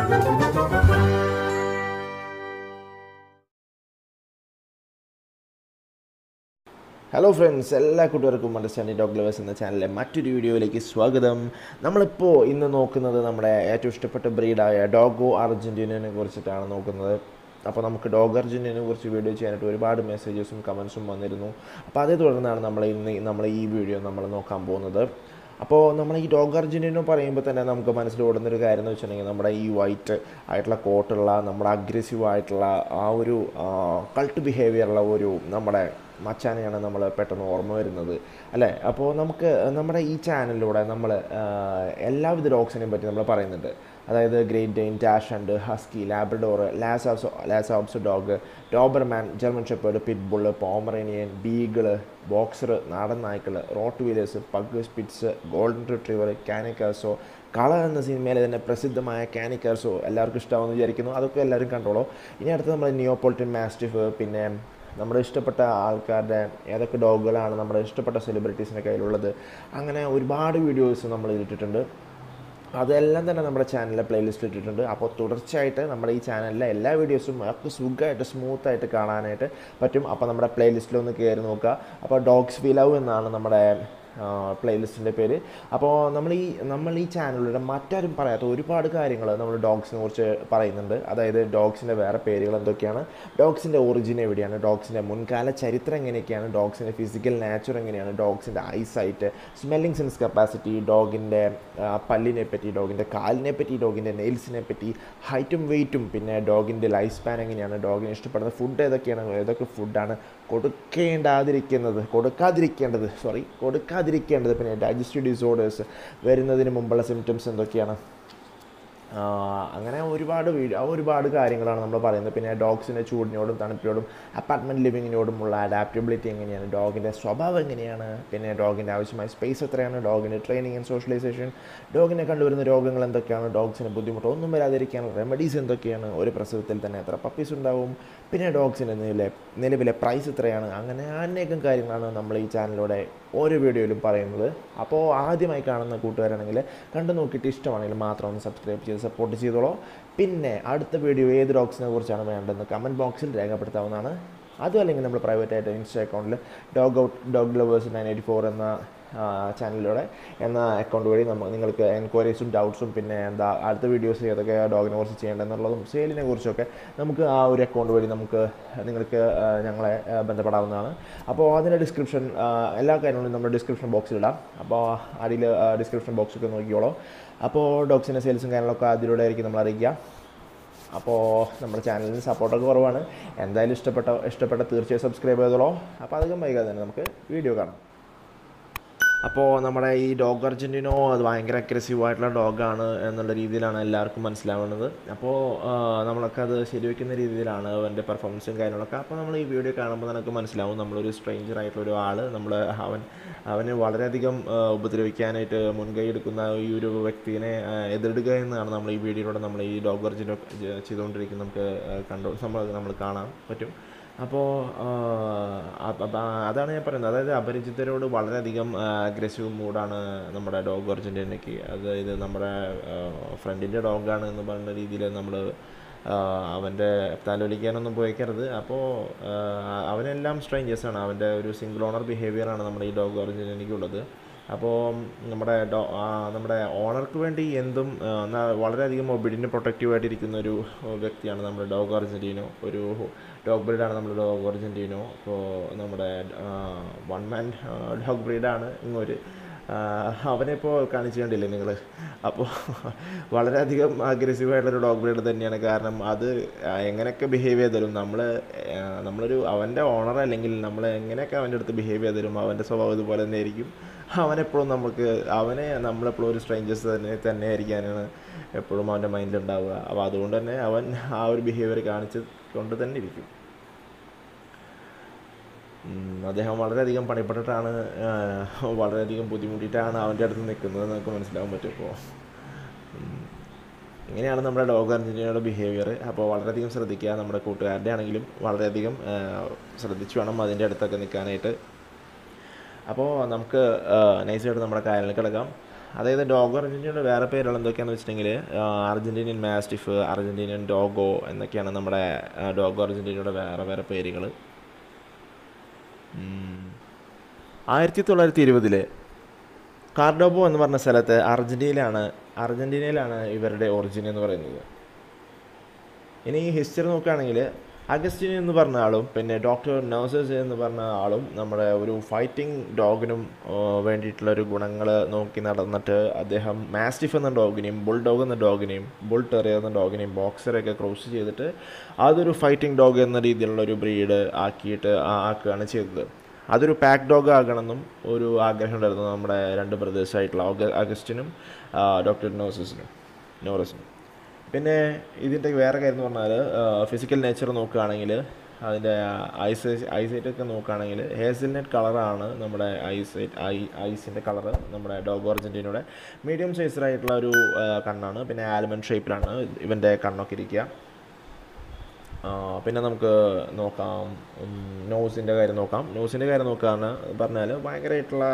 hello friends എല്ലാ കൂട്ടുകാർക്കും understanding dog lovers എന്ന ചാനലിലെ മറ്റൊരു വീഡിയോയിലേക്ക് സ്വാഗതം നമ്മളിപ്പോൾ ഇന്ന് നോക്കുന്നത് നമ്മുടെ ഏറ്റവും ഇഷ്ടപ്പെട്ട ബ്രീഡായ ഡോഗോ അർജൻറ്റീനയെ കുറിച്ചിട്ടാണ് നോക്കുന്നത് അപ്പോൾ നമുക്ക് ഡോഗ് അർജൻറ്റീനയെ കുറിച്ച് വീഡിയോ ചെയ്യാനായിട്ട് ഒരുപാട് മെസ്സേജസും കമൻസും വന്നിരുന്നു അപ്പോൾ അതേ തുടർന്നാണ് നമ്മൾ ഇന്ന് നമ്മൾ ഈ വീഡിയോ നമ്മൾ നോക്കാൻ പോകുന്നത് അപ്പോൾ നമ്മൾ ഈ ഡോഗ് അർജൻറ്റീനോ പറയുമ്പോൾ തന്നെ നമുക്ക് മനസ്സിലോടുന്നൊരു കാര്യം എന്ന് വെച്ചിട്ടുണ്ടെങ്കിൽ നമ്മുടെ ഈ വൈറ്റ് ആയിട്ടുള്ള കോട്ടുള്ള നമ്മുടെ അഗ്രസീവ് ആയിട്ടുള്ള ആ ഒരു കൾട്ട് ബിഹേവിയറുള്ള ഒരു നമ്മുടെ മച്ചാനെയാണ് നമ്മൾ പെട്ടെന്ന് ഓർമ്മ വരുന്നത് അല്ലേ അപ്പോൾ നമുക്ക് നമ്മുടെ ഈ ചാനലിലൂടെ നമ്മൾ എല്ലാവിധ ഡോഗ്സിനെയും പറ്റി നമ്മൾ പറയുന്നുണ്ട് അതായത് Great Dane dash and husky Labrador ലാസാസോ ലാസാബ്സ് dog Doberman German shepherd pitbull Pomeranian beagle boxer നാടൻ നായ്ക്കൾ Rottweilers pug spitz golden retriever കാനിക്കാസോ കള എന്ന സിനിമയിലെ തന്നെ പ്രസിദ്ധമായ കാനിക്കാസോ എല്ലാവർക്കും ഇഷ്ടമാണെന്ന് വിചാരിക്കുന്നു അതൊക്കെ എല്ലാവരും കണ്ടോളൂ ഇനി അടുത്ത് നമ്മൾ നിയോപോളിറ്റൻ മാസ്റ്റിഫ് പിന്നെ നമ്മുടെ ഇഷ്ടപ്പെട്ട ആൾക്കാരുടെ ഏതൊക്കെ ഡോഗുകളാണ് നമ്മുടെ ഇഷ്ടപ്പെട്ട സെലിബ്രിറ്റീസിൻ്റെ കയ്യിലുള്ളത് അങ്ങനെ ഒരുപാട് വീഡിയോസ് നമ്മൾ ഇട്ടിട്ടുണ്ട് അതെല്ലാം തന്നെ നമ്മുടെ ചാനലിലെ പ്ലേലിസ്റ്റ് ഇട്ടിട്ടുണ്ട് അപ്പോൾ തുടർച്ചയായിട്ട് നമ്മുടെ ഈ ചാനലിലെ എല്ലാ വീഡിയോസും ഒക്കെ സുഖമായിട്ട് സ്മൂത്തായിട്ട് കാണാനായിട്ട് പറ്റും അപ്പോൾ നമ്മുടെ പ്ലേലിസ്റ്റിലൊന്ന് കയറി നോക്കുക അപ്പോൾ ഡോഗ്സ് വി ലവ് എന്നാണ് നമ്മുടെ പ്ലേലിസ്റ്റിൻ്റെ പേര് അപ്പോൾ നമ്മൾ ഈ നമ്മൾ ഈ ചാനലിലൂടെ മറ്റാരും പറയാത്ത ഒരുപാട് കാര്യങ്ങൾ നമ്മൾ ഡോഗ്സിനെ കുറിച്ച് പറയുന്നുണ്ട് അതായത് ഡോഗ്സിൻ്റെ വേറെ പേരുകൾ എന്തൊക്കെയാണ് ഡോഗ്സിൻ്റെ ഒറിജിൻ എവിടെയാണ് ഡോഗ്സിൻ്റെ മുൻകാല ചരിത്രം എങ്ങനെയൊക്കെയാണ് ഡോഗ്സിൻ്റെ ഫിസിക്കൽ നാച്ചർ എങ്ങനെയാണ് ഡോഗ്സിൻ്റെ ഐസൈറ്റ് സ്മെല്ലിംഗ് സെൻസ് കപ്പാസിറ്റി ഡോഗിൻ്റെ പല്ലിനെ പറ്റി ഡോഗിൻ്റെ കാലിനെ പറ്റി ഡോഗിൻ്റെ നെയിൽസിനെ പറ്റി ഹൈറ്റും വെയിറ്റും പിന്നെ ഡോഗിൻ്റെ ലൈഫ് സ്പാൻ എങ്ങനെയാണ് ഡോഗിന് ഇഷ്ടപ്പെടുന്ന ഫുഡ് ഏതൊക്കെയാണ് ഏതൊക്കെ ഫുഡാണ് കൊടുക്കേണ്ടാതിരിക്കുന്നത് കൊടുക്കാതിരിക്കേണ്ടത് സോറി കൊടുക്കാതിരിക്കേണ്ടത് പിന്നെ ഡൈജസ്റ്റീവ് ഡിസോർഡേഴ്സ് വരുന്നതിന് മുമ്പുള്ള സിംറ്റംസ് എന്തൊക്കെയാണ് അങ്ങനെ ഒരുപാട് വീഡിയോ ഒരുപാട് കാര്യങ്ങളാണ് നമ്മൾ പറയുന്നത് പിന്നെ ഡോഗ്സിൻ്റെ ചൂടിനോടും തണുപ്പിനോടും അപ്പാർട്ട്മെൻറ്റ് ലിവിങ്ങിനോടുമുള്ള അഡാപ്റ്റബിലിറ്റി എങ്ങനെയാണ് ഡോഗിൻ്റെ സ്വഭാവം എങ്ങനെയാണ് പിന്നെ ഡോഗിൻ്റെ ആവശ്യമായ സ്പേസ് എത്രയാണ് ഡോഗിൻ്റെ ട്രെയിനിങ് ആൻഡ് സോഷ്യലൈസേഷൻ ഡോഗിനെ കണ്ടുവരുന്ന രോഗങ്ങൾ എന്തൊക്കെയാണ് ഡോഗ്സിന് ബുദ്ധിമുട്ട് ഒന്നും വരാതിരിക്കാനുള്ള റെമഡീസ് എന്തൊക്കെയാണ് ഒരു പ്രസവത്തിൽ തന്നെ എത്ര പപ്പീസ് ഉണ്ടാവും പിന്നെ ഡോഗ്സിൻ്റെ നിലവിലെ നിലവിലെ പ്രൈസ് എത്രയാണ് അങ്ങനെ അനേകം കാര്യങ്ങളാണ് നമ്മൾ ഈ ചാനലിലൂടെ ഓരോ വീഡിയോയിലും പറയുന്നത് അപ്പോൾ ആദ്യമായി കാണുന്ന കൂട്ടുകാരാണെങ്കിൽ കണ്ടു നോക്കിയിട്ട് ഇഷ്ടമാണെങ്കിൽ മാത്രം ഒന്ന് സബ്സ്ക്രൈബ് ചെയ്ത് സപ്പോർട്ട് ചെയ്തോളൂ പിന്നെ അടുത്ത വീഡിയോ ഏത് ഡോഗ്സിനെ കുറിച്ചാണ് വേണ്ടതെന്ന് കമൻറ്റ് ബോക്സിൽ രേഖപ്പെടുത്താവുന്നതാണ് അതും അല്ലെങ്കിൽ നമ്മൾ പ്രൈവറ്റ് ആയിട്ട് ഇൻസ്റ്റാ അക്കൗണ്ടിൽ dog out dog lovers nine eighty four എന്ന ചാനലിലൂടെ എന്ന അക്കൗണ്ട് വഴി നമുക്ക് നിങ്ങൾക്ക് എൻക്വയറീസും ഡൗട്ട്സും പിന്നെ എന്താ അടുത്ത വീഡിയോസ് ഏതൊക്കെ ഡോഗിനെ കുറിച്ച് ചെയ്യേണ്ടതെന്നുള്ളതും സെയിലിനെ കുറിച്ചൊക്കെ നമുക്ക് ആ ഒരു അക്കൗണ്ട് വഴി നമുക്ക് നിങ്ങൾക്ക് ഞങ്ങളെ ബന്ധപ്പെടാവുന്നതാണ് അപ്പോൾ അതിൻ്റെ ഡിസ്ക്രിപ്ഷൻ എല്ലാ കാര്യങ്ങളും നമ്മുടെ ഡിസ്ക്രിപ്ഷൻ ബോക്സിൽ ഇടാം അപ്പോൾ അടിയിൽ ഡിസ്ക്രിപ്ഷൻ ബോക്സൊക്കെ നോക്കിയോളൂ അപ്പോൾ ഡോഗ്സിൻ്റെ സെയിൽസും കാര്യങ്ങളൊക്കെ അതിലൂടെ ആയിരിക്കും നമ്മൾ അറിയിക്കുക അപ്പോൾ നമ്മുടെ ചാനലിന് സപ്പോർട്ടൊക്കെ കുറവാണ് എന്തായാലും ഇഷ്ടപ്പെട്ട ഇഷ്ടപ്പെട്ട തീർച്ചയായും സബ്സ്ക്രൈബ് ചെയ്തോളൂ അപ്പോൾ അധികം വൈകാതെ തന്നെ നമുക്ക് വീഡിയോ കാണാം അപ്പോൾ നമ്മുടെ ഈ ഡോഗ് അർജൻറ്റിനോ അത് ഭയങ്കര അഗ്രസീവ് ആയിട്ടുള്ള ഡോഗാണ് എന്നുള്ള രീതിയിലാണ് എല്ലാവർക്കും മനസ്സിലാവുന്നത് അപ്പോൾ നമ്മളൊക്കെ അത് ശരിവെക്കുന്ന രീതിയിലാണ് അവൻ്റെ പെർഫോമൻസും കാര്യങ്ങളൊക്കെ അപ്പോൾ നമ്മൾ ഈ വീഡിയോ കാണുമ്പോൾ നമുക്ക് മനസ്സിലാവും നമ്മളൊരു സ്ട്രേഞ്ചർ ആയിട്ടുള്ള ഒരു ആൾ നമ്മൾ അവൻ അവന് വളരെയധികം ഉപദ്രവിക്കാനായിട്ട് മുൻകൈ എടുക്കുന്ന ഈ ഒരു വ്യക്തിനെ എതിരിടുക എന്നാണ് നമ്മൾ ഈ വീഡിയോയിലൂടെ നമ്മൾ ഈ ഡോഗ് അർജൻറ്റോ ചെയ്തുകൊണ്ടിരിക്കുന്നത് നമുക്ക് കണ്ടു നമ്മൾ നമ്മൾ കാണാൻ പറ്റും അപ്പോൾ അതാണ് ഞാൻ പറയുന്നത് അതായത് അപരിചിതരോട് വളരെയധികം അഗ്രസീവ് മൂഡാണ് നമ്മുടെ ഡോഗ് അർജൻറ്റീനയ്ക്ക് അതായത് നമ്മുടെ ഫ്രണ്ടിൻ്റെ ഡോഗാണ് എന്ന് പറയുന്ന രീതിയിൽ നമ്മൾ അവൻ്റെ തലോലിക്കാനൊന്നും പോയിക്കരുത് അപ്പോൾ അവനെല്ലാം സ്ട്രേഞ്ചേഴ്സാണ് അവൻ്റെ ഒരു സിംഗിൾ ഓണർ ബിഹേവിയറാണ് നമ്മുടെ ഈ ഡോഗ് അർജൻറ്റീനയ്ക്കുള്ളത് അപ്പോൾ നമ്മുടെ ഡോ നമ്മുടെ ഓണർക്ക് വേണ്ടി എന്തും വളരെയധികം ഒബിഡിന് പ്രൊട്ടക്റ്റീവായിട്ടിരിക്കുന്ന ഒരു വ്യക്തിയാണ് നമ്മുടെ ഡോഗ് അർജൻറ്റീനോ ഒരു ഡോഗ് ബ്രീഡാണ് നമ്മുടെ ഡോഗ് അർജൻറ്റീനോ അപ്പോൾ നമ്മുടെ വൺ മാൻ ഡോഗ് ബ്രീഡാണ് ഇങ്ങൊരു അവനെപ്പോൾ കാണിച്ചു കണ്ടില്ലേ നിങ്ങൾ അപ്പോൾ വളരെയധികം അഗ്രസീവായിട്ടുള്ളൊരു ഡോഗ് ബ്രീഡ് തന്നെയാണ് കാരണം അത് എങ്ങനെയൊക്കെ ബിഹേവ് ചെയ്താലും നമ്മൾ നമ്മളൊരു അവൻ്റെ ഓണർ അല്ലെങ്കിൽ നമ്മൾ എങ്ങനെയൊക്കെ അവൻ്റെ അടുത്ത് ബിഹേവ് ചെയ്താലും അവൻ്റെ സ്വഭാവം ഇതുപോലെ തന്നെ ആയിരിക്കും അവനെപ്പോഴും നമുക്ക് അവനെ നമ്മളെപ്പോഴും ഒരു സ്ട്രേഞ്ചേഴ്സ് തന്നെ തന്നെ ആയിരിക്കാനാണ് എപ്പോഴും അവൻ്റെ മൈൻഡിൽ ഉണ്ടാവുക അപ്പോൾ അതുകൊണ്ട് തന്നെ അവൻ ആ ഒരു ബിഹേവിയർ കാണിച്ച് കൊണ്ട് തന്നെ ഇരിക്കും അദ്ദേഹം വളരെയധികം പണിപ്പെട്ടിട്ടാണ് വളരെയധികം ബുദ്ധിമുട്ടിയിട്ടാണ് അവൻ്റെ അടുത്ത് നിൽക്കുന്നത് നമുക്ക് മനസ്സിലാകാൻ പറ്റും ഇപ്പോൾ ഇങ്ങനെയാണ് നമ്മുടെ ഡോഗ് അർജൻറ്റീനയുടെ ബിഹേവിയർ അപ്പോൾ വളരെയധികം ശ്രദ്ധിക്കുക നമ്മുടെ കൂട്ടുകാരുടെ ആണെങ്കിലും വളരെയധികം ശ്രദ്ധിച്ച് വേണം അതിൻ്റെ അടുത്തൊക്കെ നിൽക്കാനായിട്ട് അപ്പോൾ നമുക്ക് നൈസായിട്ട് നമ്മുടെ കാര്യങ്ങൾ കിടക്കാം അതായത് ഡോഗോ അർജൻറ്റീനയുടെ വേറെ പേരുകൾ എന്തൊക്കെയാണെന്ന് വെച്ചിട്ടുണ്ടെങ്കിൽ അർജൻറ്റീനിയൻ മാസ്റ്റിഫ് അർജൻറ്റീനിയൻ ഡോഗോ എന്നൊക്കെയാണ് നമ്മുടെ ആ, ഡോഗോ അർജൻറ്റീനയുടെ വേറെ വേറെ പേരുകൾ ആയിരത്തി തൊള്ളായിരത്തി ഇരുപതിൽ കാർഡോബോ എന്ന് പറഞ്ഞ സ്ഥലത്ത് അർജൻറ്റീനയിലാണ് അർജൻറ്റീനയിലാണ് ഇവരുടെ ഒറിജിൻ എന്ന് പറയുന്നത് ഇനി ഈ ഹിസ്റ്ററി നോക്കുകയാണെങ്കിൽ അഗസ്റ്റിൻ എന്ന് പറഞ്ഞ ആളും പിന്നെ ഡോക്ടർ നൗസസ് എന്ന് പറഞ്ഞ ആളും നമ്മുടെ ഒരു ഫൈറ്റിംഗ് ഡോഗിനും വേണ്ടിയിട്ടുള്ള ഒരു ഗുണങ്ങൾ നോക്കി നടന്നിട്ട് അദ്ദേഹം മാസ്റ്റിഫ് എന്ന ഡോഗിനെയും ബുൾ ഡോഗ് എന്ന ഡോഗിനെയും ബുൾ ടെറിയർ എന്ന ഡോഗിനെയും ബോക്സറൊക്കെ ക്രോസ് ചെയ്തിട്ട് അതൊരു ഫൈറ്റിംഗ് ഡോഗ് എന്ന രീതിയിലുള്ള ഒരു ബ്രീഡ് ആക്കിയിട്ട് ആ- ആക്കുകയാണ് ചെയ്തത് അതൊരു പാക്ക് ഡോഗ് ആകണമെന്നും ഒരു ആഗ്രഹം ഉണ്ടായിരുന്നു നമ്മുടെ രണ്ട് ബ്രദേഴ്സായിട്ടുള്ള അഗസ്റ്റിനും ഡോക്ടർ നോസസിനും നോറസിനും പിന്നെ ഇതിൻ്റെ വേറെ കാര്യം എന്ന് പറഞ്ഞാൽ ഫിസിക്കൽ നേച്ചർ നോക്കുകയാണെങ്കിൽ അതിൻ്റെ ഐസ് ഐസൈറ്റ് ഒക്കെ നോക്കുകയാണെങ്കിൽ ഹേസൽനെറ്റ് കളറാണ് നമ്മുടെ ഐസൈറ്റ് ഐ ഐസിൻ്റെ കളറ് നമ്മുടെ ഡോഗ് അർജൻറ്റീനയുടെ മീഡിയം സൈസിലായിട്ടുള്ള ഒരു ആ, കണ്ണാണ് പിന്നെ ആൽമണ്ട് ഷേപ്പിലാണ് ഇവൻ്റെ കണ്ണൊക്കെ ഇരിക്കുക ആ, പിന്നെ നമുക്ക് നോക്കാം നോസിൻ്റെ കാര്യം നോക്കാം നോസിൻ്റെ കാര്യം നോക്കുകയാണ് പറഞ്ഞാൽ ഭയങ്കരമായിട്ടുള്ള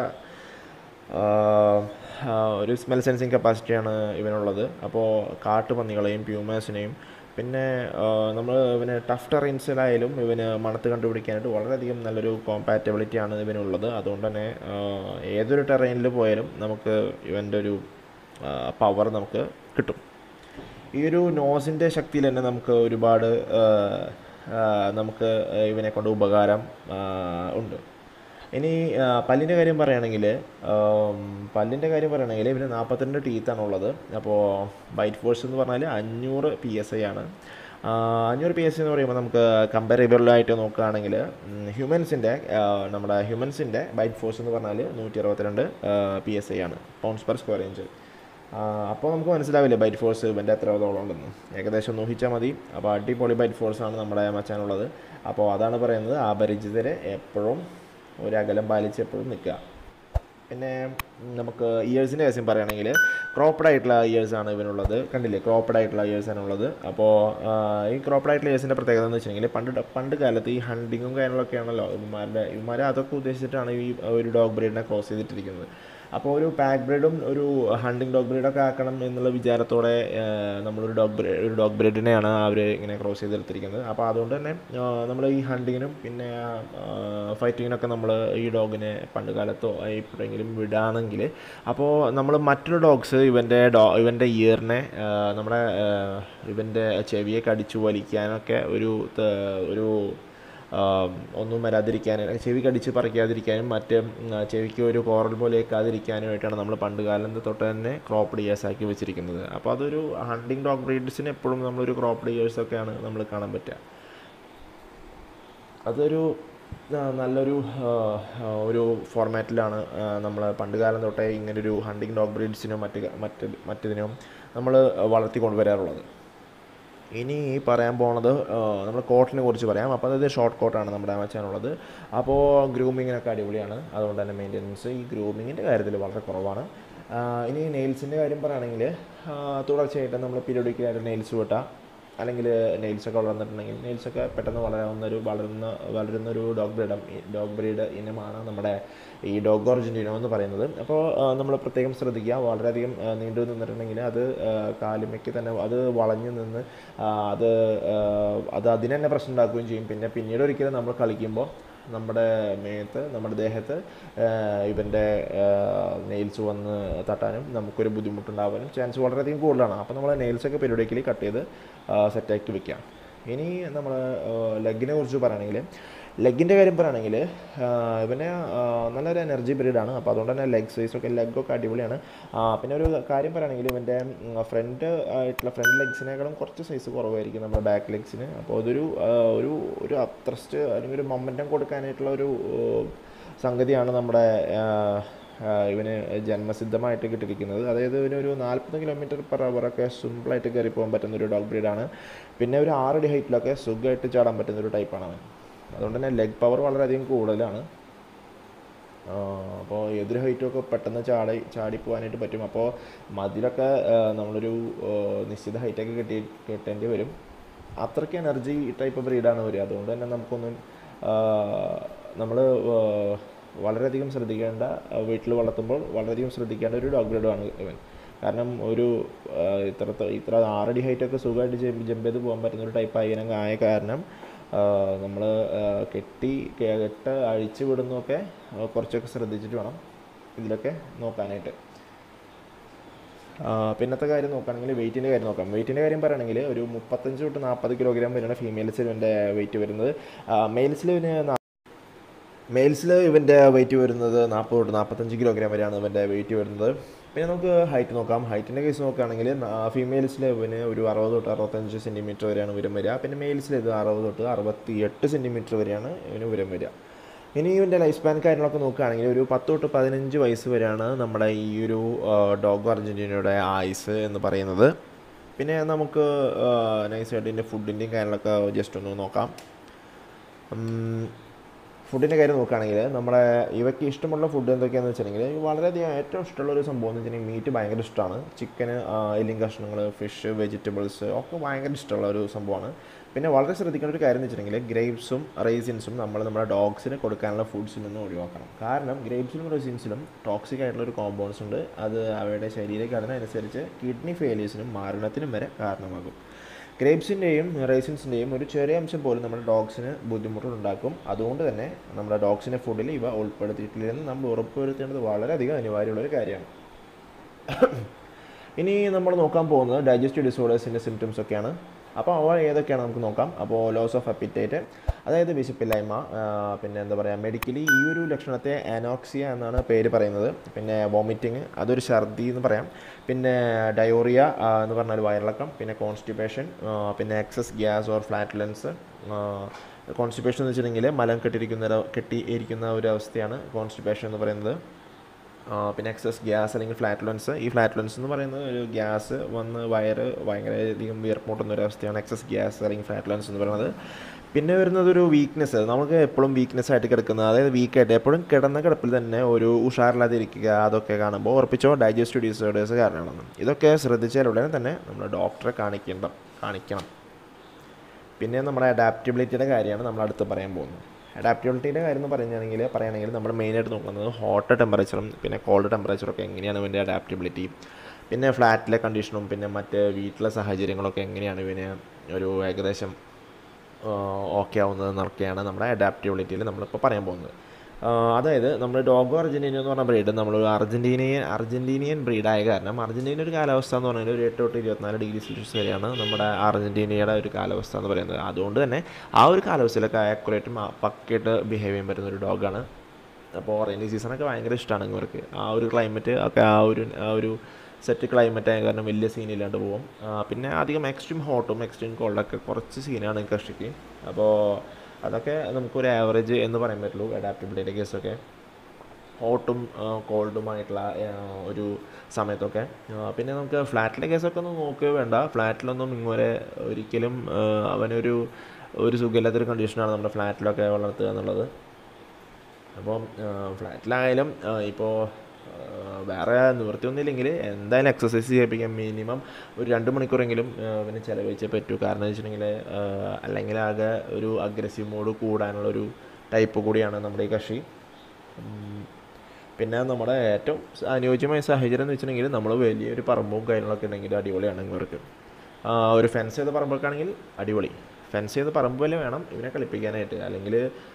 ആ, ആ, ഒരു സ്മെൽ സെൻസിങ് കപ്പാസിറ്റിയാണ് ഇവനുള്ളത് അപ്പോൾ കാട്ടുപന്നികളെയും പ്യൂമേഴ്സിനെയും പിന്നെ നമ്മൾ ഇവന് ടഫ് ടെറൈൻസിലായാലും ഇവന് മണത്ത് കണ്ടുപിടിക്കാനായിട്ട് വളരെയധികം നല്ലൊരു കോമ്പാറ്റബിലിറ്റിയാണ് ഇവനുള്ളത് അതുകൊണ്ട് തന്നെ ആ, ഏതൊരു ടെറൈനിൽ പോയാലും നമുക്ക് ഇവൻ്റെ ഒരു പവർ നമുക്ക് കിട്ടും ഈ ഒരു നോസിൻ്റെ ശക്തിയിൽ തന്നെ നമുക്ക് ഒരുപാട് ആ, ആ, നമുക്ക് ഇവനെ കൊണ്ട് ഉപകാരം ആ, ഉണ്ട് ഇനി ആ, പല്ലിൻ്റെ കാര്യം പറയുകയാണെങ്കിൽ പല്ലിൻ്റെ കാര്യം പറയുകയാണെങ്കിൽ ഇവന് നാൽപ്പത്തിരണ്ട് ടീത്താണ് ഉള്ളത് അപ്പോൾ ബൈറ്റ് ഫോഴ്സ് എന്ന് പറഞ്ഞാൽ അഞ്ഞൂറ് പി എസ് ഐ ആണ് ആ, അഞ്ഞൂറ് പി എസ് എന്ന് പറയുമ്പോൾ നമുക്ക് കമ്പാരിബിളായിട്ട് നോക്കുകയാണെങ്കിൽ ഹ്യൂമൻസിൻ്റെ നമ്മുടെ ഹ്യൂമൻസിൻ്റെ ബൈറ്റ് ഫോഴ്സ് എന്ന് പറഞ്ഞാൽ നൂറ്റി അറുപത്തിരണ്ട് പി എസ് ഐ ആണ് പൗണ്ട്സ് പെർ സ്ക്വയർ ഇഞ്ച് അപ്പോൾ നമുക്ക് മനസ്സിലാവില്ലേ ബൈറ്റ് ഫോഴ്സ് ഇവൻ്റെ എത്രത്തോളം ഉണ്ടെന്ന് ഏകദേശം ഒന്ന് ഊഹിച്ചാൽ മതി അപ്പോൾ അടിപൊളി ബൈറ്റ് ഫോഴ്സ് ആണ് നമ്മുടെ മച്ചാനുള്ളത് അപ്പോൾ അതാണ് പറയുന്നത് അപരിചിതരെ എപ്പോഴും ഒരു അകലം പാലിച്ച് എപ്പോഴും നിൽക്കുക പിന്നെ നമുക്ക് ഇയേഴ്സിൻ്റെ കാര്യം പറയുകയാണെങ്കിൽ ക്രോപ്പഡ് ആയിട്ടുള്ള ഇയേഴ്സ് ആണ് ഇവനുള്ളത് കണ്ടില്ലേ ക്രോപ്പഡ് ആയിട്ടുള്ള ഇയേഴ്സ് ആണ് ഉള്ളത് അപ്പോൾ ആ, ഈ ക്രോപ്പഡ് ആയിട്ടുള്ള ഇയേഴ്സിൻ്റെ പ്രത്യേകത എന്ന് വെച്ചിട്ടുണ്ടെങ്കിൽ പണ്ട് ഡ- പണ്ട് കാലത്ത് ഈ ഹണ്ടിങ്ങും കാര്യങ്ങളൊക്കെ ആണല്ലോ ഇവന്മാരുടെ ഇവന്മാരെ അതൊക്കെ ഉദ്ദേശിച്ചിട്ടാണ് ഈ ഒരു ഡോഗ് ബ്രീഡിനെ ക്രോസ് ചെയ്തിട്ടിരിക്കുന്നത് അപ്പോൾ ഒരു പാക്ക് ബ്രീഡും ഒരു ഹണ്ടിങ് ഡോഗ് ബ്രീഡൊക്കെ ആക്കണം എന്നുള്ള വിചാരത്തോടെ ആ, നമ്മളൊരു ഡോഗ് ബ്രീഡ് ഒരു ഡോഗ് ബ്രീഡിനെയാണ് അവർ ഇങ്ങനെ ക്രോസ് ചെയ്തെടുത്തിരിക്കുന്നത് അപ്പോൾ അതുകൊണ്ട് തന്നെ നമ്മൾ ഈ ഹണ്ടിങ്ങിനും പിന്നെ ഫൈറ്റിങ്ങിനൊക്കെ നമ്മൾ ഈ ഡോഗിനെ പണ്ട് കാലത്തോ എപ്പോഴെങ്കിലും വിടുകയാണെങ്കിൽ അപ്പോൾ നമ്മൾ മറ്റൊരു ഡോഗ്സ് ഇവൻ്റെ ഡോ ഇവൻ്റെ ഇയറിനെ നമ്മുടെ ആ, ഇവൻ്റെ ചെവിയെ കടിച്ചു വലിക്കാനൊക്കെ ഒരു ത- ഒരു ആം, ഒന്നും വരാതിരിക്കാൻ ചെവി കടിച്ച് പറിക്കാതിരിക്കാനും മറ്റ് ഉം, ചെവിക്ക് ഒരു കോറൽ പോലെ ഏക്കാതിരിക്കാനുമായിട്ടാണ് നമ്മൾ പണ്ട് കാലത്ത് തൊട്ട് തന്നെ ക്രോപ്പ് ഇയേഴ്സ് ആക്കി വെച്ചിരിക്കുന്നത് അപ്പോൾ അതൊരു ഹണ്ടിങ് ഡോഗ് ബ്രീഡ്സിന് എപ്പോഴും നമ്മളൊരു ക്രോപ്പ് ഇയേഴ്സ് ഒക്കെയാണ് നമ്മൾ കാണാൻ പറ്റുക അതൊരു ആ, നല്ലൊരു ആ, ആ, ഒരു ഫോർമാറ്റിലാണ് നമ്മൾ പണ്ട് കാലം തൊട്ടേ ഇങ്ങനൊരു ഹണ്ടിങ് ഡോഗ് ബ്രീഡ്സിനും മറ്റ് ക- മറ്റ് മറ്റതിനും നമ്മൾ വളർത്തി കൊണ്ടുവരാറുള്ളത് ഇനി ഈ പറയാൻ പോണത് നമ്മൾ കോട്ടിനെ കുറിച്ച് പറയാം അപ്പോൾ അതായത് ഷോർട്ട് കോട്ടാണ് നമ്മുടെ മച്ചാനുള്ളത് അപ്പോൾ ഗ്രൂമിങ്ങിനൊക്കെ അടിപൊളിയാണ് അതുകൊണ്ട് തന്നെ മെയിൻ്റനൻസ് ഈ ഗ്രൂമിങ്ങിൻ്റെ കാര്യത്തിൽ വളരെ കുറവാണ് ആ, ഇനി നെയിൽസിൻ്റെ കാര്യം പറയുകയാണെങ്കിൽ തുടർച്ചയായിട്ട് നമ്മൾ പീരിയോഡിക്കലായിട്ട് നെയിൽസ് വെട്ടുക അല്ലെങ്കിൽ നെയിൽസൊക്കെ വളർന്നിട്ടുണ്ടെങ്കിൽ നെയിൽസൊക്കെ പെട്ടെന്ന് വളരാവുന്ന ഒരു വളരുന്ന വളരുന്ന ഒരു ഡോഗ് ബ്രീഡം ഡോഗ് ബ്രീഡ് ഇനമാണ് നമ്മുടെ ഈ ഡോഗ് ഒറിജിനോ എന്ന് പറയുന്നത് അപ്പോൾ നമ്മൾ പ്രത്യേകം ശ്രദ്ധിക്കുക വളരെയധികം ആ, നീണ്ടു നിന്നിട്ടുണ്ടെങ്കിൽ അത് ആ, കാലുമയ്ക്ക് തന്നെ അത് വളഞ്ഞു നിന്ന് ആ, അത് ആ, അത് അതിന് തന്നെ പ്രശ്നം ഉണ്ടാക്കുകയും ചെയ്യും പിന്നെ പിന്നീട് ഒരിക്കലും നമ്മൾ കളിക്കുമ്പോൾ നമ്മുടെ മേത്ത് നമ്മുടെ ദേഹത്ത് ഇവൻ്റെ നെയിൽസ് വന്ന് തട്ടാനും നമുക്കൊരു ബുദ്ധിമുട്ടുണ്ടാവാനും ചാൻസ് വളരെയധികം കൂടുതലാണ് അപ്പോൾ നമ്മൾ നെയിൽസൊക്കെ പെരിയോഡിക്കലി കട്ട് ചെയ്ത് സെറ്റാക്കി വെക്കാം ഇനി നമ്മൾ ലെഗിനെ കുറിച്ച് പറയുകയാണെങ്കിൽ ലെഗിൻ്റെ കാര്യം പറയുകയാണെങ്കിൽ ഇവന് ആ, നല്ലൊരു എനർജി ബ്രീഡാണ് അപ്പോൾ അതുകൊണ്ട് തന്നെ ലെഗ് സൈസൊക്കെ ലെഗൊക്കെ അടിപൊളിയാണ് ആ, പിന്നെ ഒരു കാര്യം പറയുകയാണെങ്കിൽ ഇവൻ്റെ ഫ്രണ്ട് ആയിട്ടുള്ള ഫ്രണ്ട് ലെഗ്സിനേക്കാളും കുറച്ച് സൈസ് കുറവായിരിക്കും നമ്മുടെ ബാക്ക് ലെഗ്സിന് അപ്പോൾ അതൊരു ആ, ഒരു ഒരു അത്രസ്റ്റ് അല്ലെങ്കിൽ ഒരു മൊമെൻറ്റം കൊടുക്കാനായിട്ടുള്ള ഒരു ഓ, സംഗതിയാണ് നമ്മുടെ ആ, ആ, ഇവന് ജന്മസിദ്ധമായിട്ട് കിട്ടിയിരിക്കുന്നത് അതായത് ഇവനൊരു നാൽപ്പത് കിലോമീറ്റർ പെർ അവറൊക്കെ സിമ്പിളായിട്ട് കയറി പോകാൻ പറ്റുന്ന ഒരു ഡോഗ് ബ്രീഡാണ് പിന്നെ ഒരു ആറടി ഹൈറ്റിലൊക്കെ സുഖമായിട്ട് ചാടാൻ പറ്റുന്ന ഒരു ടൈപ്പാണ് അവൻ അതുകൊണ്ട് തന്നെ ലെഗ് പവർ വളരെയധികം കൂടുതലാണ് അപ്പോൾ എതിർ ഹൈറ്റൊക്കെ പെട്ടെന്ന് ചാടി ചാടിപ്പോകാനായിട്ട് പറ്റും അപ്പോൾ മതിലൊക്കെ ആ, നമ്മളൊരു ആ, നിശ്ചിത ഹൈറ്റൊക്കെ കെട്ടി കെട്ടേണ്ടി വരും അത്രയ്ക്ക് എനർജി ടൈപ്പ് ബ്രീഡാണ് വരിക അതുകൊണ്ട് തന്നെ നമുക്കൊന്നും നമ്മൾ വളരെയധികം ശ്രദ്ധിക്കേണ്ട വീട്ടിൽ വളർത്തുമ്പോൾ വളരെയധികം ശ്രദ്ധിക്കേണ്ട ഒരു ഡോഗ് ബ്രീഡാണ് ഇവൻ കാരണം ഒരു ആ, ഇത്ര ഇത്ര ആറടി ഹൈറ്റൊക്കെ സുഖമായിട്ട് ജമ്പ് ജമ്പ് ചെയ്ത് പോകാൻ പറ്റുന്ന ഒരു ടൈപ്പ് ആയ ആയ കാരണം നമ്മൾ കെട്ടി കെട്ട് അഴിച്ചു വിടുന്നതൊക്കെ ആ, കുറച്ചൊക്കെ ശ്രദ്ധിച്ചിട്ട് വേണം ഇതിലൊക്കെ നോക്കാനായിട്ട് ആ, പിന്നത്തെ കാര്യം നോക്കുകയാണെങ്കിൽ വെയിറ്റിൻ്റെ കാര്യം നോക്കാം വെയിറ്റിൻ്റെ കാര്യം പറയുകയാണെങ്കിൽ ഒരു മുപ്പത്തഞ്ച് തൊട്ട് നാൽപ്പത് കിലോഗ്രാം വരെയാണ് ഫീമെയിൽസിൽ ഇവൻ്റെ വെയിറ്റ് വരുന്നത് മെയിൽസിൽ ഇവന് മെയിൽസിൽ ഇവൻ്റെ വെയിറ്റ് വരുന്നത് നാൽപ്പത് തൊട്ട് നാൽപ്പത്തഞ്ച് കിലോഗ്രാം വരെയാണ് ഇവൻ്റെ വെയിറ്റ് വരുന്നത് പിന്നെ നമുക്ക് ഹൈറ്റ് നോക്കാം ഹൈറ്റിൻ്റെ കേസ് നോക്കുകയാണെങ്കിൽ ഫീമെയിൽസിൽ ഇവന് ഒരു അറുപത് തൊട്ട് അറുപത്തഞ്ച് സെൻറ്റിമീറ്റർ വരെയാണ് ഉയരം വരിക പിന്നെ മെയിൽസിൽ ഇത് അറുപത് തൊട്ട് അറുപത്തി എട്ട് സെൻറ്റിമീറ്റർ വരെയാണ് ഇവന് ഉയരം വരിക ഇനി ഇവൻ്റെ ലൈഫ് സ്പാൻ കാര്യങ്ങളൊക്കെ നോക്കുകയാണെങ്കിൽ ഒരു പത്ത് തൊട്ട് പതിനഞ്ച് വയസ്സ് വരെയാണ് നമ്മുടെ ഈ ഒരു ഡോഗ് അർജൻറ്റീനയുടെ ആയുസ് എന്ന് പറയുന്നത് പിന്നെ നമുക്ക് നൈസായിട്ട് ഇതിൻ്റെ ഫുഡിൻ്റെയും കാര്യങ്ങളൊക്കെ ജസ്റ്റ് ഒന്ന് നോക്കാം ഉം, ഫുഡിൻ്റെ കാര്യം നോക്കുകയാണെങ്കിൽ നമ്മുടെ ഇവയ്ക്ക് ഇഷ്ടമുള്ള ഫുഡ് എന്തൊക്കെയാണെന്ന് വെച്ചിട്ടുണ്ടെങ്കിൽ വളരെയധികം ഏറ്റവും ഇഷ്ടമുള്ള ഒരു സംഭവം എന്ന് വെച്ചിട്ടുണ്ടെങ്കിൽ മീറ്റ് ഭയങ്കര ഇഷ്ടമാണ് ചിക്കന് എല്ലിൻ കഷ്ണങ്ങൾ ഫിഷ് വെജിറ്റബിൾസ് ഒക്കെ ഭയങ്കര ഇഷ്ടമുള്ള ഒരു സംഭവമാണ് പിന്നെ വളരെ ശ്രദ്ധിക്കേണ്ട ഒരു കാര്യം എന്ന് വെച്ചിട്ടുണ്ടെങ്കിൽ ഗ്രേപ്സും റൈസിൻസും നമ്മൾ നമ്മുടെ ഡോഗ്സിന് കൊടുക്കാനുള്ള ഫുഡ്സിൽ നിന്ന് ഒഴിവാക്കണം കാരണം ഗ്രേപ്സിലും റൈസിൻസിലും ടോക്സിക് ആയിട്ടുള്ള ഒരു കോമ്പൗണ്ട്സ് ഉണ്ട് അത് അവയുടെ ശരീരഘടന അനുസരിച്ച് കിഡ്നി ഫെയിലിയേഴ്സിനും മരണത്തിനും വരെ കാരണമാകും ഗ്രേപ്സിൻ്റെയും റൈസിൻസിൻ്റെയും ഒരു ചെറിയ അംശം പോലും നമ്മുടെ ഡോഗ്സിന് ബുദ്ധിമുട്ടുണ്ടാക്കും അതുകൊണ്ട് തന്നെ നമ്മുടെ ഡോഗ്സിൻ്റെ ഫുഡിൽ ഇവ ഉൾപ്പെടുത്തിയിട്ടില്ലെന്ന് നമ്മൾ ഉറപ്പുവരുത്തേണ്ടത് വളരെയധികം അനിവാര്യമുള്ള ഒരു കാര്യമാണ് ഇനി നമ്മൾ നോക്കാൻ പോകുന്നത് ഡൈജസ്റ്റീവ് ഡിസോർഡേഴ്സിൻ്റെ സിംറ്റംസ് ഒക്കെയാണ് അപ്പോൾ അവ ഏതൊക്കെയാണ് നമുക്ക് നോക്കാം അപ്പോൾ ലോസ് ഓഫ് അപ്പിറ്റേറ്റ് അതായത് വിശപ്പില്ലായ്മ ആ, പിന്നെ എന്താ പറയുക മെഡിക്കലി ഈ ഒരു ലക്ഷണത്തെ അനോക്സിയ എന്നാണ് പേര് പറയുന്നത് പിന്നെ വോമിറ്റിങ് അതൊരു ഛർദി എന്ന് പറയാം പിന്നെ ഡയോറിയ എന്ന് പറഞ്ഞാൽ വയറിളക്കം പിന്നെ കോൺസ്റ്റിപ്പേഷൻ പിന്നെ excess gas or flatulence constipation എന്ന് വെച്ചിട്ടുണ്ടെങ്കിൽ മലം കെട്ടിയിരിക്കുന്ന ഒരു- കെട്ടിയിരിക്കുന്ന ഒരു അവസ്ഥയാണ് കോൺസ്റ്റിപ്പേഷൻ എന്ന് പറയുന്നത് ആ, പിന്നെ എക്സസ് ഗ്യാസ് അല്ലെങ്കിൽ ഫ്ലാറ്റ്ലൻസ് ഈ ഫ്ലാറ്റ്ലൻസ് എന്ന് പറയുന്നത് ഒരു ഗ്യാസ് വന്ന് വയറ് ഭയങ്കരധികം വിയർപ്പൂട്ടുന്ന ഒരു അവസ്ഥയാണ് എക്സസ് ഗ്യാസ് അല്ലെങ്കിൽ ഫ്ലാറ്റ്ലൻസ് എന്ന് പറയുന്നത് പിന്നെ വരുന്നത് ഒരു വീക്ക്നെസ് നമുക്ക് എപ്പോഴും വീക്ക്നെസ് ആയിട്ട് കിടക്കുന്നത് അതായത് വീക്കായിട്ട് എപ്പോഴും കിടന്ന കിടപ്പിൽ തന്നെ ഒരു ഉഷാറില്ലാതെ ഇരിക്കുക അതൊക്കെ കാണുമ്പോൾ ഉറപ്പിച്ചോ ഡൈജസ്റ്റീവ് ഡിസോർഡേഴ്സ് കാരണമാണ് ഇതൊക്കെ ശ്രദ്ധിച്ചാൽ ഉടനെ തന്നെ നമ്മൾ ഡോക്ടറെ കാണിക്കേണ്ട കാണിക്കണം പിന്നെ നമ്മുടെ അഡാപ്റ്റബിലിറ്റിയുടെ കാര്യമാണ് നമ്മൾ അടുത്ത് പറയാൻ പോകുന്നത് അഡാപ്റ്റബിലിറ്റിയുടെ കാര്യം എന്ന് പറയുകയാണെങ്കിൽ പറയുകയാണെങ്കിൽ നമ്മൾ മെയിനായിട്ട് നോക്കുന്നത് ഹോട്ട് ടെമ്പറേച്ചറും പിന്നെ കോൾഡ് ടെമ്പറേച്ചറൊക്കെ എങ്ങനെയാണ് ഇവൻ്റെ അഡാപ്റ്റബിലിറ്റി പിന്നെ ഫ്ലാറ്റിലെ കണ്ടീഷനും പിന്നെ മറ്റ് വീട്ടിലെ സാഹചര്യങ്ങളൊക്കെ എങ്ങനെയാണ് ഇവന് ഒരു ഏകദേശം ഓക്കെ ആവുന്നതെന്നൊക്കെയാണ് നമ്മുടെ അഡാപ്റ്റബിലിറ്റിയിൽ നമ്മളിപ്പോൾ പറയാൻ പോകുന്നത് ആ, അതായത് നമ്മൾ ഡോഗോ അർജൻറ്റീന എന്ന് പറഞ്ഞ ബ്രീഡ് നമ്മൾ അർജൻറ്റീനിയൻ അർജൻറ്റീനിയൻ ബ്രീഡായ കാരണം അർജൻറ്റീന ഒരു കാലാവസ്ഥ എന്ന് പറഞ്ഞാൽ ഒരു എട്ട് തൊട്ട് ഇരുപത്തിനാല് ഡിഗ്രി സെൽഷ്യസ് വരെയാണ് നമ്മുടെ അർജൻറ്റീനയുടെ ഒരു കാലാവസ്ഥ എന്ന് പറയുന്നത് അതുകൊണ്ട് തന്നെ ആ ഒരു കാലാവസ്ഥയിലൊക്കെ ആക്യുറേറ്റും പക്കയായിട്ട് ബിഹേവ് ചെയ്യാൻ പറ്റുന്ന ഒരു ഡോഗാണ് അപ്പോൾ റെയിനി സീസണൊക്കെ ഭയങ്കര ഇഷ്ടമാണ് ഇവർക്ക് ആ ഒരു ക്ലൈമറ്റ് ഒക്കെ ആ ഒരു ആ ഒരു സെറ്റ് ക്ലൈമറ്റ് ആയ കാരണം വലിയ സീനില്ലാണ്ട് പോകും ആ, പിന്നെ അധികം എക്സ്ട്രീം ഹോട്ടും എക്സ്ട്രീം കോൾഡൊക്കെ കുറച്ച് സീനാണ് കൃഷിക്ക് അപ്പോൾ അതൊക്കെ നമുക്കൊരു ആവറേജ് എന്ന് പറയാൻ പറ്റുള്ളൂ അഡാപ്റ്റബിലിറ്റിയുടെ കേസൊക്കെ ഹോട്ടും കോൾഡുമായിട്ടുള്ള ഒരു സമയത്തൊക്കെ ആ, പിന്നെ നമുക്ക് ഫ്ലാറ്റിലെ കേസൊക്കെ ഒന്നും നോക്കുക വേണ്ട ഫ്ലാറ്റിലൊന്നും ഇങ്ങോരെ ഒരിക്കലും ആ, അവനൊരു ഒരു സുഖമില്ലാത്തൊരു കണ്ടീഷനാണ് നമ്മുടെ ഫ്ലാറ്റിലൊക്കെ വളർത്തുക എന്നുള്ളത് അപ്പം ഫ്ലാറ്റിലായാലും ഇപ്പോൾ വേറെ നിവൃത്തിയൊന്നുമില്ലെങ്കിൽ എന്തായാലും എക്സസൈസ് ചെയ്യിപ്പിക്കാൻ മിനിമം ഒരു രണ്ട് മണിക്കൂറെങ്കിലും ആ, പിന്നെ ചിലവഴിച്ചേ പറ്റൂ കാരണം എന്ന് വെച്ചിട്ടുണ്ടെങ്കിൽ അല്ലെങ്കിൽ ആകെ ഒരു അഗ്രസീവ് മോഡ് കൂടാനുള്ള ഒരു ടൈപ്പ് കൂടിയാണ് നമ്മുടെ ഈ കക്ഷി ഉം, പിന്നെ നമ്മുടെ ഏറ്റവും അനുയോജ്യമായ സാഹചര്യം എന്ന് വെച്ചിട്ടുണ്ടെങ്കിൽ നമ്മൾ വലിയൊരു പറമ്പും കാര്യങ്ങളൊക്കെ ഉണ്ടെങ്കിൽ അടിപൊളിയാണ് ഇവർക്ക് ആ, ഒരു ഫെൻസ് ചെയ്ത പറമ്പൊക്കെ ആണെങ്കിൽ അടിപൊളി ഫെൻസ് ചെയ്ത പറമ്പ് വല്ല വേണം ഇവനെ കളിപ്പിക്കാനായിട്ട് അല്ലെങ്കിൽ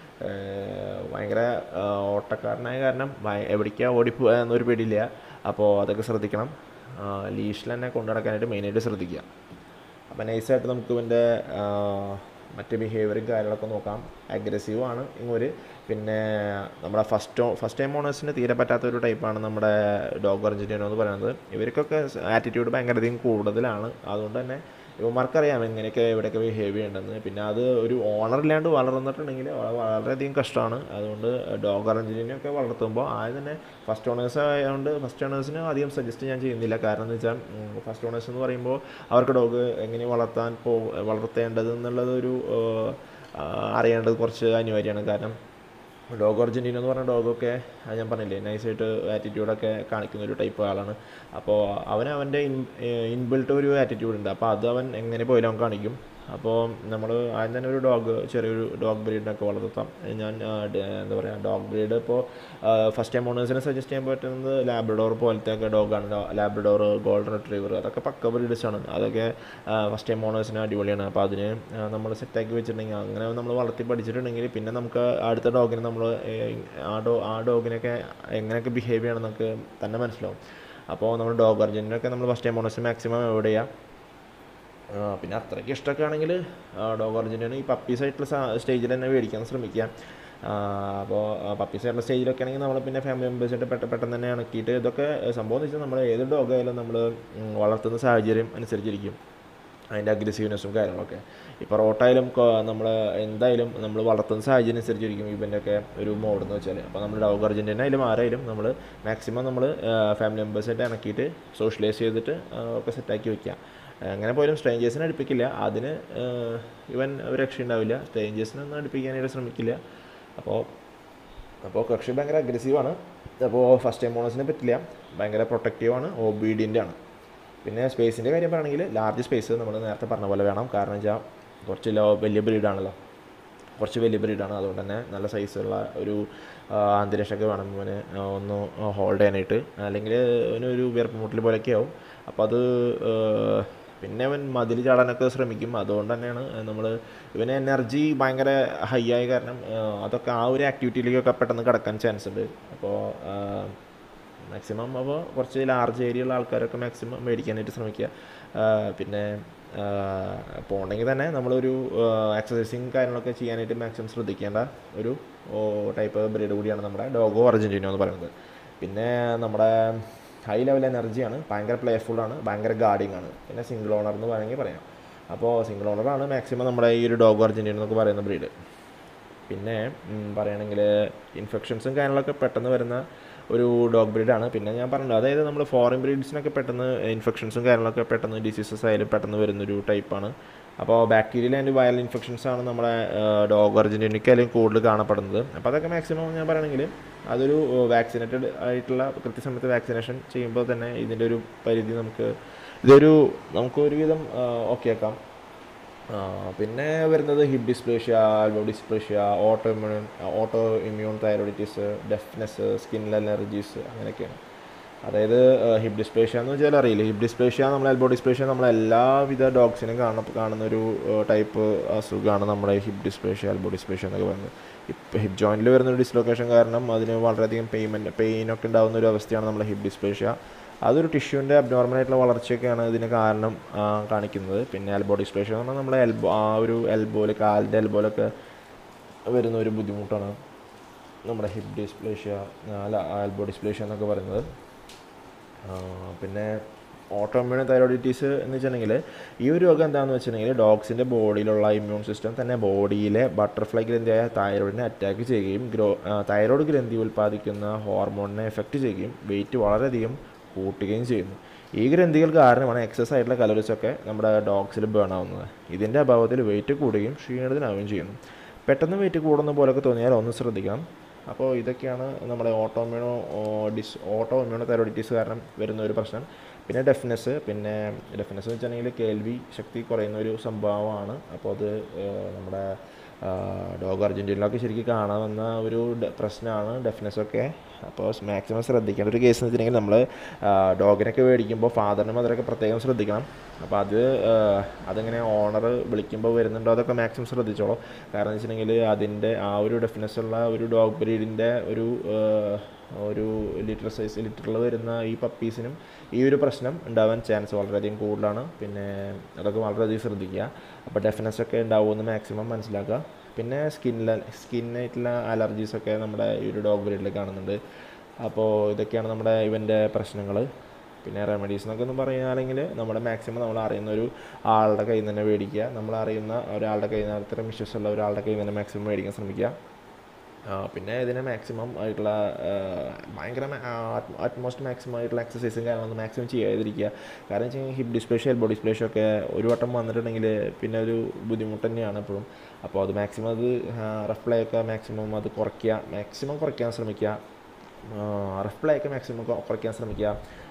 ഭയങ്കര ആ, ഓട്ടക്കാരനായ കാരണം ഭയ- എവിടേക്കാ ഓടിപ്പോവുക എന്നൊരു പേടിയില്ല അപ്പോൾ അതൊക്കെ ശ്രദ്ധിക്കണം ലീഷിൽ തന്നെ കൊണ്ടു നടക്കാനായിട്ട് മെയിനായിട്ട് ശ്രദ്ധിക്കുക അപ്പോൾ നൈസായിട്ട് നമുക്ക് ഇവൻ്റെ മറ്റ് ബിഹേവിയറും കാര്യങ്ങളൊക്കെ നോക്കാം അഗ്രസീവ് ആണ് ഇങ്ങൊരു പിന്നെ നമ്മുടെ ഫസ്റ്റ് ഫസ്റ്റ് ടൈം ഓണേഴ്സിന് തീരെ പറ്റാത്ത ഒരു ടൈപ്പാണ് നമ്മുടെ ഡോഗ് അർജൻറ്റീനോ എന്ന് പറയുന്നത് ഇവർക്കൊക്കെ ആറ്റിറ്റ്യൂഡ് ഭയങ്കരധികം കൂടുതലാണ് അതുകൊണ്ട് തന്നെ ഇവന്മാർക്കറിയാം എങ്ങനെയൊക്കെ എവിടെയൊക്കെ ബിഹേവ് ചെയ്യേണ്ടതെന്ന് പിന്നെ അത് ഒരു ഓണർ ഇല്ലാണ്ട് വളർന്നിട്ടുണ്ടെങ്കിൽ വള- വളരെയധികം കഷ്ടമാണ് അതുകൊണ്ട് ഡോഗ് അറേഞ്ചിനെയൊക്കെ വളർത്തുമ്പോൾ ആദ്യം തന്നെ ഫസ്റ്റ് ഓണേഴ്സ് ആയതുകൊണ്ട് ഫസ്റ്റ് ഓണേഴ്സിന് അധികം സജസ്റ്റ് ഞാൻ ചെയ്യുന്നില്ല കാരണം എന്ന് വെച്ചാൽ ഫസ്റ്റ് ഓണേഴ്സ് എന്ന് പറയുമ്പോൾ അവർക്ക് ഡോഗ് എങ്ങനെ വളർത്താൻ പോ വളർത്തേണ്ടത് എന്നുള്ളത് ഒരു അറിയേണ്ടത് കുറച്ച് അനിവാര്യമാണ് കാരണം ഡോഗ് അർജൻറ്റീന എന്ന് പറഞ്ഞ ഡോഗൊക്കെ അത് ഞാൻ പറഞ്ഞില്ലേ നൈസായിട്ട് ആറ്റിറ്റ്യൂഡൊക്കെ കാണിക്കുന്ന ഒരു ടൈപ്പ് ആളാണ് അപ്പോൾ അവൻ അവൻ്റെ ഇൻ ഇൻബിൽട്ട് ഒരു ആറ്റിറ്റ്യൂഡ് ഉണ്ട് അപ്പോൾ അത് അവൻ എങ്ങനെ പോയാലും അവൻ കാണിക്കും അപ്പോൾ നമ്മൾ ആദ്യം തന്നെ ഒരു ഡോഗ് ചെറിയൊരു ഡോഗ് ബ്രീഡിനൊക്കെ വളർത്താം ഞാൻ ആ, ഡ- എന്താ പറയുക ഡോഗ് ബ്രീഡ് ഇപ്പോൾ ഫസ്റ്റ് ടൈം ഓണേഴ്സിനെ സജസ്റ്റ് ചെയ്യാൻ പറ്റുന്നത് ലാബ്രഡോർ പോലത്തെ ഒക്കെ ഡോഗാണ് ലാബ്രഡോർ ഗോൾഡൻ റിട്രീവർ അതൊക്കെ പക്ക ബ്രീഡ്സാണ് അതൊക്കെ ഫസ്റ്റ് ടൈം ഓണേഴ്സിന് അടിപൊളിയാണ് അപ്പോൾ അതിന് നമ്മൾ സെറ്റാക്കി വെച്ചിട്ടുണ്ടെങ്കിൽ അങ്ങനെ നമ്മൾ വളർത്തി പഠിച്ചിട്ടുണ്ടെങ്കിൽ പിന്നെ നമുക്ക് അടുത്ത ഡോഗിനെ നമ്മൾ ആ ഡോ ആ ഡോഗിനൊക്കെ എങ്ങനെയൊക്കെ ബിഹേവ് ചെയ്യണം നമുക്ക് തന്നെ മനസ്സിലാവും അപ്പോൾ നമ്മൾ ഡോഗ് അർജൻറ്റിനൊക്കെ നമ്മൾ first time owners maximum avoid ചെയ്യുക ആ, പിന്നെ അത്രയ്ക്ക് ഇഷ്ടമൊക്കെ ആണെങ്കിൽ ഡോഗ് അർജൻറ്റിന് ഈ പപ്പീസ് ആയിട്ടുള്ള സ്റ്റേജിൽ തന്നെ മേടിക്കാൻ ശ്രമിക്കുക അപ്പോൾ പപ്പീസ് ആയിട്ടുള്ള സ്റ്റേജിലൊക്കെ ആണെങ്കിൽ നമ്മൾ പിന്നെ ഫാമിലി മെമ്പേഴ്സായിട്ട് പെട്ടെന്ന് പെട്ടെന്ന് തന്നെ ഇണക്കിയിട്ട് ഇതൊക്കെ സംഭവം എന്ന് വെച്ചാൽ നമ്മൾ ഏത് ഡോഗ് ആയാലും നമ്മൾ വളർത്തുന്ന സാഹചര്യം അനുസരിച്ചിരിക്കും അതിൻ്റെ അഗ്രസീവ്നെസ്സും കാര്യങ്ങളൊക്കെ ഇപ്പോൾ റോട്ടായാലും നമ്മൾ എന്തായാലും നമ്മൾ വളർത്തുന്ന സാഹചര്യം അനുസരിച്ചിരിക്കും ഇവൻ്റെ ഒക്കെ ഒരു മോഡ് എന്ന് വെച്ചാൽ അപ്പോൾ നമ്മൾ ഡോഗ് അർജൻറ്റീന ആയാലും ആരായാലും നമ്മൾ മാക്സിമം നമ്മൾ ഫാമിലി മെമ്പേഴ്സായിട്ട് ഇണക്കിയിട്ട് സോഷ്യലൈസ് ചെയ്തിട്ട് ആ, ഒക്കെ സെറ്റാക്കി വെക്കുക അങ്ങനെ പോലും സ്ട്രേഞ്ചേഴ്സിനെ അടുപ്പിക്കില്ല അതിന് ആ, ഇവൻ ഒരു രക്ഷ ഉണ്ടാവില്ല സ്ട്രേഞ്ചേഴ്സിനൊന്നും അടുപ്പിക്കാനായിട്ട് ശ്രമിക്കില്ല അപ്പോൾ അപ്പോൾ കക്ഷി ഭയങ്കര അഗ്രസീവാണ് അപ്പോൾ ഫസ്റ്റ് ടൈം ഓണേഴ്സിനെ പറ്റില്ല ഭയങ്കര പ്രൊട്ടക്റ്റീവാണ് ഒബീഡിയൻ്റ് ആണ് പിന്നെ സ്പേസിൻ്റെ കാര്യം പറയുകയാണെങ്കിൽ ലാർജ് സ്പേസ് നമ്മൾ നേരത്തെ പറഞ്ഞ പോലെ വേണം കാരണം വെച്ചാൽ കുറച്ച് ലോ വലിയ ബ്രീഡാണല്ലോ കുറച്ച് വലിയ ബ്രീഡാണ് അതുകൊണ്ട് തന്നെ നല്ല സൈസുള്ള ഒരു ആ, അന്തരീക്ഷമൊക്കെ വേണം ഇവന് ഒന്ന് ഹോൾഡ് ചെയ്യാനായിട്ട് അല്ലെങ്കിൽ അവനൊരു വിയർപ്പുമുട്ടൽ പോലെയൊക്കെ ആവും അപ്പോൾ അത് ആ, പിന്നെ അവൻ മതിൽ ചാടാനൊക്കെ ശ്രമിക്കും അതുകൊണ്ട് തന്നെയാണ് നമ്മൾ ഇവന് എനർജി ഭയങ്കര ഹൈ ആയ കാരണം ആ, അതൊക്കെ ആ ഒരു ആക്ടിവിറ്റിയിലേക്കൊക്കെ പെട്ടെന്ന് കിടക്കാൻ ചാൻസ് ഉണ്ട് അപ്പോൾ മാക്സിമം അപ്പോൾ കുറച്ച് ലാർജ് ഏരിയ ഉള്ള ആൾക്കാരൊക്കെ മാക്സിമം മേടിക്കാനായിട്ട് ശ്രമിക്കുക ആ, പിന്നെ പോകണമെങ്കിൽ തന്നെ നമ്മളൊരു എക്സസൈസിങ് കാര്യങ്ങളൊക്കെ ചെയ്യാനായിട്ട് മാക്സിമം ശ്രദ്ധിക്കേണ്ട ഒരു ടൈപ്പ് ബ്രീഡ് കൂടിയാണ് നമ്മുടെ ഡോഗോ അർജൻറ്റീനോ എന്ന് പറയുന്നത് പിന്നെ നമ്മുടെ ഹൈ ലെവൽ എനർജിയാണ് ഭയങ്കര പ്ലേഫുള്ളാണ് ഭയങ്കര ഗാർഡിങ് ആണ് പിന്നെ സിംഗിൾ ഓണർ എന്ന് വേണമെങ്കിൽ പറയാം അപ്പോൾ സിംഗിൾ ഓണറാണ് മാക്സിമം നമ്മുടെ ഈ ഒരു ഡോഗോ അർജൻറ്റീനോ എന്നൊക്കെ പറയുന്ന ബ്രീഡ് പിന്നെ പറയുകയാണെങ്കിൽ ഇൻഫെക്ഷൻസും കാര്യങ്ങളൊക്കെ പെട്ടെന്ന് വരുന്ന ഒരു ഡോഗ് ബ്രീഡാണ് പിന്നെ ഞാൻ പറഞ്ഞത് അതായത് നമ്മൾ ഫോറിൻ ബ്രീഡ്സിനൊക്കെ പെട്ടെന്ന് ഇൻഫെക്ഷൻസും കാര്യങ്ങളൊക്കെ പെട്ടെന്ന് ഡിസീസസ് ആയാലും പെട്ടെന്ന് വരുന്നൊരു ടൈപ്പാണ് അപ്പോൾ ബാക്ടീരിയൽ ആൻഡ് വൈറൽ ഇൻഫെക്ഷൻസ് ആണ് നമ്മുടെ ഡോഗ് അർജൻറ്റീനയ്ക്കായാലും കൂടുതൽ കാണപ്പെടുന്നത് അപ്പോൾ അതൊക്കെ മാക്സിമം ഞാൻ പറയുകയാണെങ്കിൽ അതൊരു വാക്സിനേറ്റഡ് ആയിട്ടുള്ള കൃത്യസമയത്ത് വാക്സിനേഷൻ ചെയ്യുമ്പോൾ തന്നെ ഇതിൻ്റെ ഒരു പരിധി നമുക്ക് ഇതൊരു നമുക്ക് ഒരുവിധം ഓക്കെ ആക്കാം ആ, പിന്നെ വരുന്നത് hip dysplasia elbow dysplasia auto immune auto immune thyroiditis deafness skin allergies അങ്ങനെയൊക്കെയാണ് അതായത് ഹിപ്പ് ഡിസ്പ്ലേഷ്യ എന്ന് വെച്ചാൽ അറിയില്ല ഹിപ്പ് ഡിസ്പ്ലേഷ്യ നമ്മൾ എൽബോ ഡിസ്പ്ലേഷ്യ നമ്മൾ എല്ലാവിധ ഡോഗ്സിനും കാണ കാണുന്ന ഒരു ടൈപ്പ് അസുഖമാണ് നമ്മുടെ ഹിപ്പ് ഡിസ്പ്ലേഷ്യ എൽബോ ഡിസ്പ്ലേഷ്യ എന്നൊക്കെ പറയുന്നത് ഹിപ്പ് ഹിപ്പ് ജോയിൻറ്റിൽ വരുന്ന ഒരു ഡിസ്ലൊക്കേഷൻ കാരണം അതിന് വളരെയധികം പെയിൻമെൻറ്റ് പെയിനൊക്കെ ഉണ്ടാകുന്ന ഒരു അവസ്ഥയാണ് നമ്മുടെ ഹിപ്പ് ഡിസ്പ്ലേഷ്യ അതൊരു ടിഷ്യൂവിൻ്റെ അബ്നോർമലായിട്ടുള്ള വളർച്ചയൊക്കെയാണ് ഇതിന് കാരണം ആ, കാണിക്കുന്നത് പിന്നെ എൽബോ ഡിസ്പ്ലേഷ്യ എന്ന് പറഞ്ഞാൽ നമ്മുടെ എൽബോ ആ ഒരു എൽബോയിൽ കാലിൻ്റെ എൽബോയിലൊക്കെ വരുന്ന ഒരു ബുദ്ധിമുട്ടാണ് നമ്മുടെ ഹിപ്പ് ഡിസ്പ്ലേഷ്യ അല്ല എൽബോ ഡിസ്പ്ലേഷ്യ എന്നൊക്കെ പറയുന്നത് ആ, പിന്നെ ഓട്ടോമ്യൂൺ തൈറോയിഡിറ്റീസ് എന്ന് വെച്ചിട്ടുണ്ടെങ്കിൽ ഈ ഒരു രോഗം എന്താണെന്ന് വെച്ചിട്ടുണ്ടെങ്കിൽ ഡോഗ്സിൻ്റെ ബോഡിയിലുള്ള ഇമ്മ്യൂൺ സിസ്റ്റം തന്നെ ബോഡിയിലെ ബട്ടർഫ്ലൈ ഗ്രന്ഥിയായ തൈറോയിഡിനെ അറ്റാക്ക് ചെയ്യുകയും ഗ്രോ തൈറോയ്ഡ് ഗ്രന്ഥി ഉൽപ്പാദിക്കുന്ന ഹോർമോണിനെ എഫക്റ്റ് ചെയ്യുകയും വെയിറ്റ് വളരെയധികം കൂട്ടുകയും ചെയ്യുന്നു ഈ ഗ്രന്ഥികൾ കാരണമാണ് എക്സസ് ആയിട്ടുള്ള കലോറീസ് ഒക്കെ നമ്മുടെ ഡോഗ്സിൽ ബേൺ ആവുന്നത് ഇതിൻ്റെ അഭാവത്തിൽ വെയിറ്റ് കൂടുകയും ക്ഷീണിതനാവുകയും ചെയ്യുന്നു പെട്ടെന്ന് വെയിറ്റ് കൂടുന്ന പോലൊക്കെ തോന്നിയാൽ ഒന്ന് ശ്രദ്ധിക്കണം അപ്പോൾ ഇതൊക്കെയാണ് നമ്മുടെ ഓട്ടോമ്യൂണോ ഡിസ് ഓട്ടോ ഇമ്മ്യൂണോ തൈറോയിഡിറ്റീസ് കാരണം വരുന്ന ഒരു പ്രശ്നം പിന്നെ ഡെഫ്നെസ് പിന്നെ ഡെഫ്നെസ് എന്ന് വെച്ചിട്ടുണ്ടെങ്കിൽ കേൾവി ശക്തി കുറയുന്ന ഒരു സംഭവമാണ് അപ്പോൾ അത് ഏഹ്, നമ്മുടെ ഡോഗ് അർജൻറ്റീനയിലൊക്കെ ശരിക്കും കാണാവുന്ന ഒരു ഡ- പ്രശ്നമാണ് ഡെഫ്നെസ് ഒക്കെ അപ്പോൾ മാക്സിമം ശ്രദ്ധിക്കേണ്ട ഒരു കേസ് എന്ന് വെച്ചിട്ടുണ്ടെങ്കിൽ നമ്മൾ ഡോഗിനൊക്കെ മേടിക്കുമ്പോൾ ഫാദറിനും മദറൊക്കെ പ്രത്യേകം ശ്രദ്ധിക്കണം അപ്പോൾ അത് ആ, അതിങ്ങനെ ഓണർ വിളിക്കുമ്പോൾ വരുന്നുണ്ടോ അതൊക്കെ മാക്സിമം ശ്രദ്ധിച്ചോളൂ കാരണം എന്ന് വെച്ചിട്ടുണ്ടെങ്കിൽ അതിൻ്റെ ആ ഒരു ഡെഫിനസ് ഉള്ള ഒരു ഡോഗ് ബ്രീഡിൻ്റെ ഒരു ആ, ഒരു ലിറ്റർ സൈസ് ലിറ്ററിൽ വരുന്ന ഈ പപ്പീസിനും ഈ ഒരു പ്രശ്നം ഉണ്ടാവാൻ ചാൻസ് വളരെയധികം കൂടുതലാണ് പിന്നെ അതൊക്കെ വളരെയധികം ശ്രദ്ധിക്കുക അപ്പോൾ ഡെഫിനസ് ഒക്കെ ഉണ്ടാവുമെന്ന് മാക്സിമം മനസ്സിലാക്കുക പിന്നെ സ്കിന്നിൽ സ്കിന്നായിട്ടുള്ള അലർജീസൊക്കെ നമ്മുടെ ഈ ഒരു ഡോഗ് ബ്രീഡിൽ കാണുന്നുണ്ട് അപ്പോൾ ഇതൊക്കെയാണ് നമ്മുടെ ഇവൻ്റെ പ്രശ്നങ്ങൾ പിന്നെ റെമഡീസ് എന്നൊക്കെ ഒന്ന് പറയുകയാണെങ്കിൽ നമ്മുടെ മാക്സിമം നമ്മൾ അറിയുന്ന ഒരു ആളുടെ കയ്യിൽ നിന്ന് തന്നെ മേടിക്കുക നമ്മൾ അറിയുന്ന ഒരാളുടെ കയ്യിൽ നിന്ന് അത്ര വിശ്വസമുള്ള ഒരാളുടെ കയ്യിൽ നിന്ന് തന്നെ മാക്സിമം മേടിക്കാൻ ശ്രമിക്കുക ആ, പിന്നെ ഇതിനെ മാക്സിമം ആയിട്ടുള്ള ആ, ഭയങ്കര അറ്റ്മോസ്റ്റ് മാക്സിമം ആയിട്ടുള്ള എക്സസൈസും കാര്യങ്ങളൊന്നും മാക്സിമം ചെയ്യാതിരിക്കുക കാരണം വെച്ച് കഴിഞ്ഞാൽ ഹിപ്പ് ഡിസ്പ്ലേഷ്യ എൽബോ ഡിസ്പ്ലേഷ്യ ഒക്കെ ഒരു വട്ടം വന്നിട്ടുണ്ടെങ്കിൽ പിന്നെ ഒരു ബുദ്ധിമുട്ട് തന്നെയാണ് എപ്പോഴും അപ്പോൾ അത് മാക്സിമം അത് റഫ് പ്ലേ ഒക്കെ മാക്സിമം അത് കുറയ്ക്കുക മാക്സിമം കുറയ്ക്കാൻ ശ്രമിക്കുക റഫ് പ്ലേ ഒക്കെ മാക്സിമം കുറയ്ക്കാൻ ശ്രമിക്കുക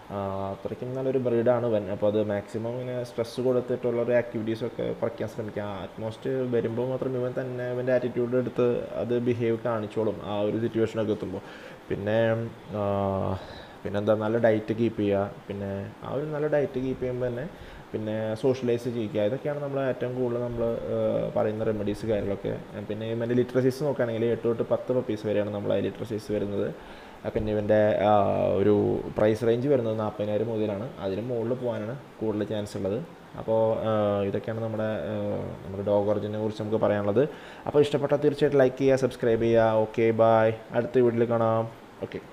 ആ, അത്രയ്ക്കും നല്ലൊരു ബ്രീഡാണ് ഇവൻ അപ്പോൾ അത് മാക്സിമം ഇങ്ങനെ സ്ട്രെസ് കൊടുത്തിട്ടുള്ള ഒരു ആക്ടിവിറ്റീസൊക്കെ കുറയ്ക്കാൻ ശ്രമിക്കുക അറ്റ്മോസ്റ്റ് വരുമ്പോൾ മാത്രം ഇവൻ തന്നെ ഇവൻ്റെ ആറ്റിറ്റ്യൂഡ് എടുത്ത് അത് ബിഹേവ് കാണിച്ചോളും ആ ഒരു സിറ്റുവേഷനൊക്കെ എത്തുമ്പോൾ പിന്നെ ആ, പിന്നെന്താ നല്ല ഡയറ്റ് കീപ്പ് ചെയ്യുക പിന്നെ ആ ഒരു നല്ല ഡയറ്റ് കീപ്പ് ചെയ്യുമ്പോൾ തന്നെ പിന്നെ സോഷ്യലൈസ് ചെയ്യിക്കുക ഇതൊക്കെയാണ് നമ്മൾ ഏറ്റവും കൂടുതൽ നമ്മൾ പറയുന്ന റെമഡീസ് കാര്യങ്ങളൊക്കെ പിന്നെ ഇവൻ്റെ ലിറ്ററസീസ് നോക്കുകയാണെങ്കിൽ എട്ട് തൊട്ട് പത്ത് പപ്പീസ് വരെയാണ് നമ്മൾ ആ ലിറ്ററസീസ് വരുന്നത് ആ, പിന്നെ ഇവൻ്റെ ആ, ഒരു പ്രൈസ് റേഞ്ച് വരുന്നത് നാൽപ്പതിനായിരം മുതലാണ് അതിന് മുകളിൽ പോകാനാണ് കൂടുതൽ ചാൻസ് ഉള്ളത് അപ്പോൾ ഇതൊക്കെയാണ് നമ്മുടെ ആ, നമ്മുടെ ഡോഗ് ഒറിജിനെ കുറിച്ച് നമുക്ക് പറയാനുള്ളത് അപ്പോൾ ഇഷ്ടപ്പെട്ടാൽ തീർച്ചയായിട്ടും ലൈക്ക് ചെയ്യുക സബ്സ്ക്രൈബ് ചെയ്യുക ഓക്കെ ബായ് അടുത്ത വീഡിയോയിൽ കാണാം ഓക്കെ